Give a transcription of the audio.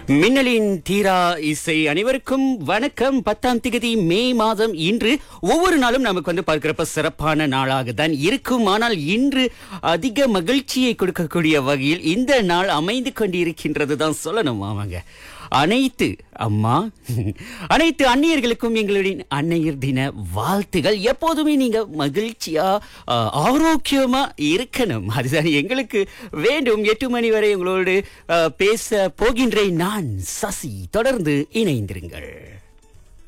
மின்னலின் தீரா இசை அனைவருக்கும் வணக்கம் பத்தாம் திகதி மே மாதம் இன்று ஒவ்வொரு நாளும் நமக்கு வந்து பார்க்கிறப்ப சிறப்பான நாளாக தான் இருக்கும் ஆனால் இன்று அதிக மகிழ்ச்சியை கொடுக்கக்கூடிய வகையில் இந்த நாள் அமைந்து கொண்டிருக்கின்றது தான் சொல்லணும் ஆமாங்க அனைத்து அம்மா அனைத்து அந்நியர்களுக்கும் எங்களுடைய அன்னையர் தின வாழ்த்துகள் எப்போதுமே நீங்க மகிழ்ச்சியா ஆ, ஆரோக்கியமா இருக்கணும் அதுதான் எங்களுக்கு வேண்டும் எட்டு மணி வரை உங்களோடு ஆ, பேச போகின்றேன் நான் சசி தொடர்ந்து இணைந்திருங்கள்